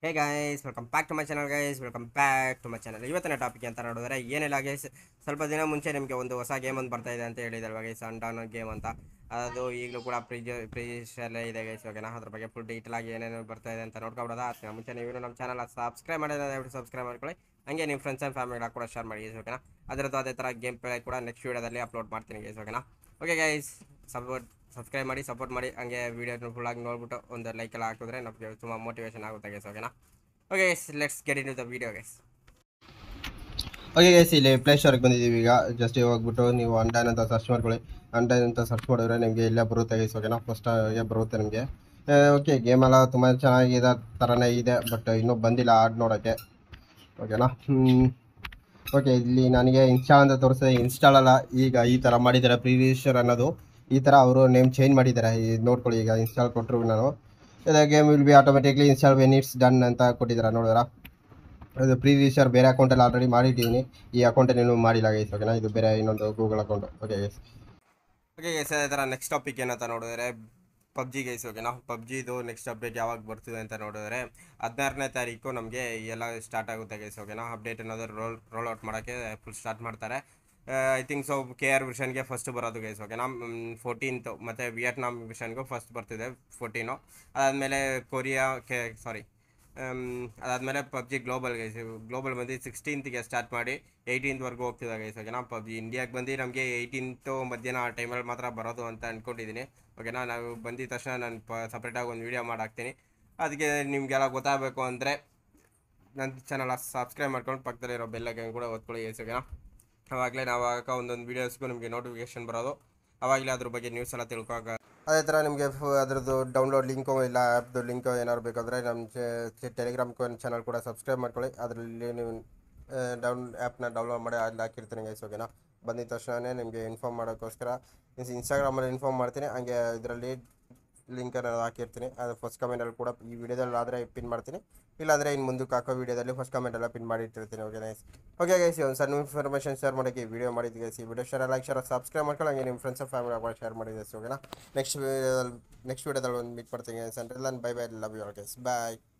hey guys welcome back to my channel guys welcome back to my channel ಇವತ್ತಿನ topic ಅಂತ ನೋಡಿದ್ರೆ ಏನಿಲ್ಲ guys ಸ್ವಲ್ಪ ದಿನ ಮುಂಚೆ ನಿಮಗೆ ಒಂದು ಹೊಸ ಗೇಮ್ ಒಂದು ಬರ್ತಾ ಇದೆ ಅಂತ ಹೇಳಿದಲ್ವ ಗೈಸ್ ಅಂಡಾನ್ ಗೇಮ್ ಅಂತ ಅದು ಈಗಲೂ ಕೂಡ ಪ್ರೀಜ ಪ್ರೀಶಲ್ಲೇ ಇದೆ ಗೈಸ್ ಓಕೆನಾ ಅದ್ರ ಬಗ್ಗೆ ಫುಲ್ ಡೀಟೇಲ್ ಆಗಿ ಏನೇನು ಬರ್ತಾ ಇದೆ ಅಂತ ನೋಡ್ಕೊಬಿಡೋದ ಅದಕ್ಕೆ ಮುಂಚೆ ನೀವು ನಮ್ಮ ಚಾನಲ್ ಸಬ್ಸ್ಕ್ರೈಬ್ ಮಾಡಿದ್ರೆ ದಯವಿಟ್ಟು ಸಬ್ಸ್ಕ್ರೈಬ್ ಮಾಡ್ಕೊಳ್ಳಿ ಹಂಗೆ ನಿಮ್ಮ ಫ್ರೆಂಡ್ಸ್ ಆ್ಯಂಡ್ ಫ್ಯಾಮಿಲಿಗಳ ಕೂಡ ಶೇರ್ ಮಾಡಿ ಗೈಸ್ ಓಕೆನಾ ಅದರದ್ದು ಅದೇ ಥರ ಗೇಮ್ ಪ್ಲೇ ಕೂಡ ನೆಕ್ಸ್ಟ್ ವೀಡಿಯೋದಲ್ಲಿ ಅಪ್ಲೋಡ್ ಮಾಡ್ತೀನಿ ಗೈಸ್ ಓಕೆನಾ ಓಕೆ ಗೈಸ್ ಸಪೋರ್ಟ್ ಸಬ್ಸ್ಕ್ರೈಬ್ ಮಾಡಿ ಸಪೋರ್ಟ್ ಮಾಡಿ ಹಂಗೆ ವೀಡಿಯೋನ ಫುಲ್ಲಾಗಿ ನೋಡ್ಬಿಟ್ಟು ಒಂದು ಲೈಕ್ ಎಲ್ಲ ಹಾಕಿದ್ರೆ ನಮಗೆ ತುಂಬ ಮೋಟಿವೇಶನ್ ಆಗುತ್ತೆ ಗೈಸ್ ಓಕೆನಾ okay guys let's get in the video guys okay guys ಇಲ್ಲಿ ಪ್ಲೇ ಸ್ಟೋರ್ಗೆ ಬಂದಿದ್ದೀವಿ ಈಗ ಜಸ್ಟ್ ಹೋಗ್ಬಿಟ್ಟು ನೀವು ಅಂಡೈನ್ ಅಂತ ಸರ್ಚ್ ಮಾಡ್ಕೊಳ್ಳಿ ಅಂಡೈನ್ ಅಂತ ಸರ್ಚ್ ಮಾಡಿದ್ರೆ ನಿಮಗೆ ಇಲ್ಲೇ ಬರುತ್ತೆ ಗೈಸ್ ಓಕೆನಾ ಫಸ್ಟ್ ಬರುತ್ತೆ ನಿಮಗೆ ಓಕೆ ಗೇಮ್ ಎಲ್ಲ ತುಂಬ ಚೆನ್ನಾಗಿದೆ ಥರನೇ ಇದೆ ಬಟ್ ಇನ್ನೂ ಬಂದಿಲ್ಲ ಆಡ್ ನೋಡೋಕ್ಕೆ ಓಕೆನಾ ಓಕೆ ಇಲ್ಲಿ ನನಗೆ ಇನ್ಸ್ಟಾಲ್ ಅಂತ ತೋರಿಸ್ತದೆ ಇನ್ಸ್ಟಾಲ್ ಅಲ್ಲ ಈಗ ಈ ಥರ ಮಾಡಿದ್ದಾರೆ ಪ್ರೀವಿಯಸ್ಟರ್ ಅನ್ನೋದು ಈ ಥರ ಅವರು ನೇಮ್ ಚೇಂಜ್ ಮಾಡಿದ್ದಾರೆ ಈ ನೋಡ್ಕೊಳ್ಳಿ ಈಗ ಇನ್ಸ್ಟಾಲ್ ಕೊಟ್ಟರು ನಾನು game will be automatically install when it's done ಅಂತ ಕೊಟ್ಟಿದ್ದಾರೆ ನೋಡಿದ್ರಾ ಅದು ಪ್ರೀವಿಯಸ್ ಬೇರೆ ಅಕೌಂಟಲ್ಲಿ ಆಲ್ರೆಡಿ ಮಾಡಿಟ್ಟಿದ್ದೀನಿ ಈ ಅಕೌಂಟಲ್ಲಿ ಇನ್ನೂ ಮಾಡಿಲ್ಲ ಗೈಸ್ ಓಕೆನಾ ಇದು ಬೇರೆ ಇನ್ನೊಂದು Google account okay guys okay guys ಅದೇ ಥರ ನೆಕ್ಸ್ಟ್ ಟಾಪಿಕ್ ಏನಂತ ನೋಡಿದ್ರೆ ಪಬ್ಜಿ ಗೈಸ್ ಓಕೆನಾ ಪಬ್ಜಿದು ನೆಕ್ಸ್ಟ್ ಅಪ್ಡೇಟ್ ಯಾವಾಗ ಬರ್ತಿದೆ ಅಂತ ನೋಡಿದ್ರೆ ಹದಿನಾರನೇ ತಾರೀಕು ನಮಗೆ ಎಲ್ಲ ಸ್ಟಾರ್ಟ್ ಆಗುತ್ತೆ ಗೈಸ್ ಓಕೆನಾ ಅಪ್ಡೇಟ್ ಅನ್ನೋದು ರೋಲ್ ರೋಲ್ ಔಟ್ ಮಾಡೋಕ್ಕೆ ಫುಲ್ ಸ್ಟಾರ್ಟ್ ಮಾಡ್ತಾರೆ I think so K R ವಿಷನ್ಗೆ ಫಸ್ಟ್ ಬರೋದು ಗೈಸ್ ಓಕೆನಾ ಫೋರ್ಟೀನ್ತು ಮತ್ತು ವಿಯಟ್ನಾಮ್ ವಿಷನ್ಗೂ ಫಸ್ಟ್ ಬರ್ತಿದೆ ಫೋರ್ಟೀನು ಅದಾದಮೇಲೆ ಕೊರಿಯಾ ಕೆ ಸಾರಿ ಅದಾದಮೇಲೆ ಪಬ್ಜಿ ಗ್ಲೋಬಲ್ ಗೈಸ್ ಗ್ಲೋಬಲ್ ಬಂದು ಸಿಕ್ಸ್ಟೀನ್ತ್ಗೆ ಸ್ಟಾರ್ಟ್ ಮಾಡಿ ಏಯ್ಟೀನ್ತ್ವರೆಗೂ ಹೋಗ್ತಿದೆ ಗೈಸ್ ಓಕೆನಾ ಪಬ್ಜಿ ಇಂಡಿಯಾಗೆ ಬಂದು ನಮಗೆ ಏಯ್ಟೀನ್ತು ಮಧ್ಯಾಹ್ನ ಆ ಟೈಮಲ್ಲಿ ಮಾತ್ರ ಬರೋದು ಅಂತ ಅಂದ್ಕೊಂಡಿದ್ದೀನಿ ಓಕೆನಾ ನಾವು ಬಂದಿದ ತಕ್ಷಣ ನಾನು ಪ ಸಪ್ರೇಟಾಗಿ ಒಂದು ವೀಡಿಯೋ ಮಾಡಾಕ್ತೀನಿ ಅದಕ್ಕೆ ನಿಮಗೆಲ್ಲ ಗೊತ್ತಾಗಬೇಕು ಅಂದರೆ ನನ್ನ ಚಾನಲ್ ಸಬ್ಸ್ಕ್ರೈಬ್ ಮಾಡ್ಕೊಂಡು ಪಕ್ಕದಲ್ಲಿರೋ ಬೆಲ್ಲಕ್ಕೆ ಕೂಡ ಓದ್ಕೊಳ್ಳಿ ಗೈಸ್ ಓಕೆನಾ ಅವಾಗಲೇ ನಾವು ಆಗ ಒಂದೊಂದು ವೀಡಿಯೋಸ್ಗೂ ನಿಮಗೆ ನೋಟಿಫಿಕೇಶನ್ ಬರೋದು ಅವಾಗಲೇ ಅದ್ರ ಬಗ್ಗೆ ನ್ಯೂಸ್ ಎಲ್ಲ ತಿಳ್ಕೊಕ ಅದೇ ಥರ ನಿಮಗೆ ಅದರದ್ದು ಡೌನ್ಲೋಡ್ ಲಿಂಕು ಇಲ್ಲ ಆ್ಯಪ್ದು ಲಿಂಕು ಏನಾದ್ರು ಬೇಕಾದರೆ ನಮ್ಮ ಟೆಲಿಗ್ರಾಮ್ ಚಾನಲ್ ಕೂಡ ಸಬ್ಸ್ಕ್ರೈಬ್ ಮಾಡ್ಕೊಳ್ಳಿ ಅದರಲ್ಲಿ ನೀವು ಡೌನ್ ಆ್ಯಪ್ನ ಡೌನ್ಲೋಡ್ ಮಾಡಿ ಅಲ್ಲಿ ಹಾಕಿರ್ತೀನಿ ಗೈಸ್ ಓಕೆನಾ ಬಂದಿದ ತಕ್ಷಣ ನಿಮಗೆ ಇನ್ಫಾರ್ಮ್ ಮಾಡೋಕ್ಕೋಸ್ಕರ ಇನ್ಸ್ಟಾಗ್ರಾಮಲ್ಲಿ ಇನ್ಫಾರ್ಮ್ ಮಾಡ್ತೀನಿ ಹಂಗೆ ಇದರಲ್ಲಿ ಲಿಂಕನ್ನು ಹಾಕಿರ್ತೀನಿ ಅದು ಫಸ್ಟ್ ಕಮೆಂಟಲ್ಲಿ ಕೂಡ ಈ ವಿಡಿಯೋದಲ್ಲಿ ಆದರೆ ಪಿನ್ ಮಾಡ್ತೀನಿ ಇಲ್ಲಾಂದರೆ ಇನ್ನು ಮುಂದಕ್ಕೆ ಹಾಕೋ ವಿಡಿಯೋದಲ್ಲಿ ಫಸ್ಟ್ ಕಮೆಂಟೆಲ್ಲ ಪಿನ್ ಮಾಡಿ ಇಟ್ಟಿರ್ತೀನಿ ಓಕೆ ನೈಸ್ ಓಕೆ ಗೈಸ್ ಒಂದು ಸಣ್ಣ ಇನ್ಫಾರ್ಮೇಷನ್ ಶೇರ್ ಮಾಡೋಕ್ಕೆ ಈ ವಿಡಿಯೋ ಮಾಡಿದ್ದು ಗೈಸ್ ಈ video share like share subscribe ಮಾಡ್ಕೊಳ್ಳಿ ಹಂಗೆ ನಿಮ್ಮ ಫ್ರೆಂಡ್ಸ್ ಫ್ಯಾಮಿಲಿ ಕೂಡ ಶೇರ್ ಮಾಡಿದ್ದೆ ಓಕೆನಾ ನೆಕ್ಸ್ಟ್ ವಿಡಿಯೋದಲ್ಲಿ ನೆಕ್ಸ್ಟ್ ವಿಡಿಯೋದಲ್ಲಿ ಒಂದು ಮೀಟ್ ಮಾಡ್ತೀನಿ ಗೈಸ್ ಅಂದ್ರೆ ನಾನು bye bye love you guys bye